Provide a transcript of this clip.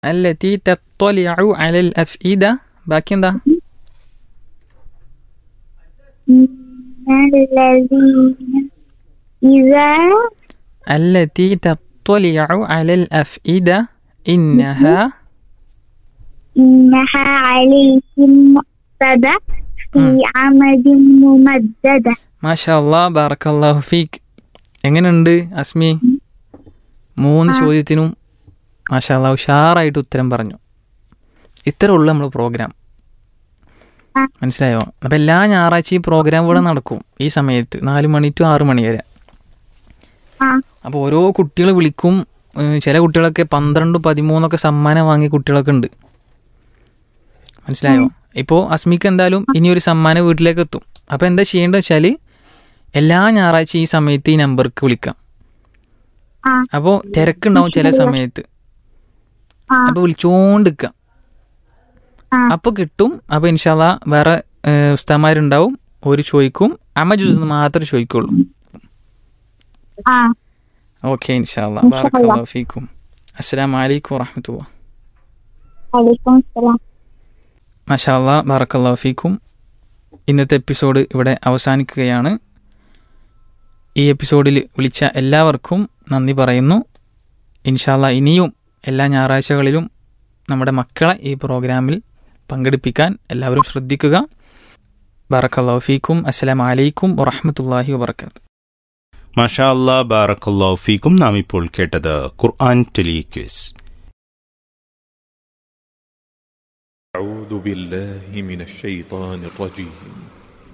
التي تطلع على الأفئدة باقي എന്താ إن الذين إذا التي تطلع على الأفئدة إنها إنها عليهم مؤصدة في عمد ممددة ما شاء الله بارك الله فيك എങ്ങനെയുണ്ട് അസ്മി മൂന്ന് ചോദ്യത്തിനും മാഷാ അല്ലാ ഉഷാറായിട്ട് ഉത്തരം പറഞ്ഞു ഇത്ര ഉള്ളു നമ്മൾ പ്രോഗ്രാം ആ. മനസ്സിലായോ അപ്പം എല്ലാ ഞായറാഴ്ച ഈ പ്രോഗ്രാം ഇവിടെ നടക്കും ഈ സമയത്ത് നാല് മണി ടു ആറ് മണി വരെ ആ അപ്പോൾ ഓരോ കുട്ടികൾ വിളിക്കും ഏഹ് ചില കുട്ടികളൊക്കെ പന്ത്രണ്ട് പതിമൂന്നൊക്കെ സമ്മാനം വാങ്ങിയ കുട്ടികളൊക്കെ ഉണ്ട് മനസ്സിലായോ ഇപ്പോൾ അസ്മിക്ക് എന്തായാലും ഇനി ഒരു സമ്മാനം വീട്ടിലേക്ക് എത്തും അപ്പോൾ എന്താ ചെയ്യേണ്ടത് വെച്ചാൽ എല്ലാ ഞായറാഴ്ച ഈ സമയത്ത് ഈ നമ്പർക്ക് വിളിക്കാം ആ അപ്പോൾ തിരക്കുണ്ടാവും ചില സമയത്ത് ആ അപ്പോൾ വിളിച്ചോണ്ടിരിക്കുക ആ അപ്പോൾ കിട്ടും അപ്പോൾ ഇൻഷാല്ല വേറെ ഏഹ്, ഉസ്താമാരുണ്ടാവും ഒരു ചോദിക്കും അമ്മ ജ്യൂസ് മാത്രമേ ചോദിക്കുള്ളൂ ആ ഓക്കെ ഇൻഷാല്ല ഇൻഷാ ബാറക്കല്ലാഹു ഫീക്കും അസ്സലാമു അലൈക്കും വറഹ്മത്തുള്ളാഹി വലൈക്കും അസ്സലാം മഷാല്ല ബാറക്കല്ലാഹു ഫീക്കും ഇന്നത്തെ എപ്പിസോഡ് ഇവിടെ അവസാനിക്കുകയാണ് ഈ എപ്പിസോഡിൽ വിളിച്ച എല്ലാവർക്കും നന്ദി പറയുന്നു ഇൻഷാല്ല ഇനിയും എല്ലാ ഞായറാഴ്ചകളിലും നമ്മുടെ മക്കളെ ഈ പ്രോഗ്രാമിൽ പങ്കെടുപ്പിക്കാൻ എല്ലാവരും ശ്രദ്ധിക്കുക ബാറക്കല്ലാഹു ഫീക്കും അസ്സലാമു അലൈക്കും വറഹ്മത്തുള്ളാഹി വബർക്കാത്തു മാഷാ അല്ലാ ബാറക്കല്ലാഹു ഫീക്കും നാം ഇപ്പോൾ കേട്ടത് ഖുർആൻ ടെലിക്വിസ് أعوذ بالله من الشيطان الرجيم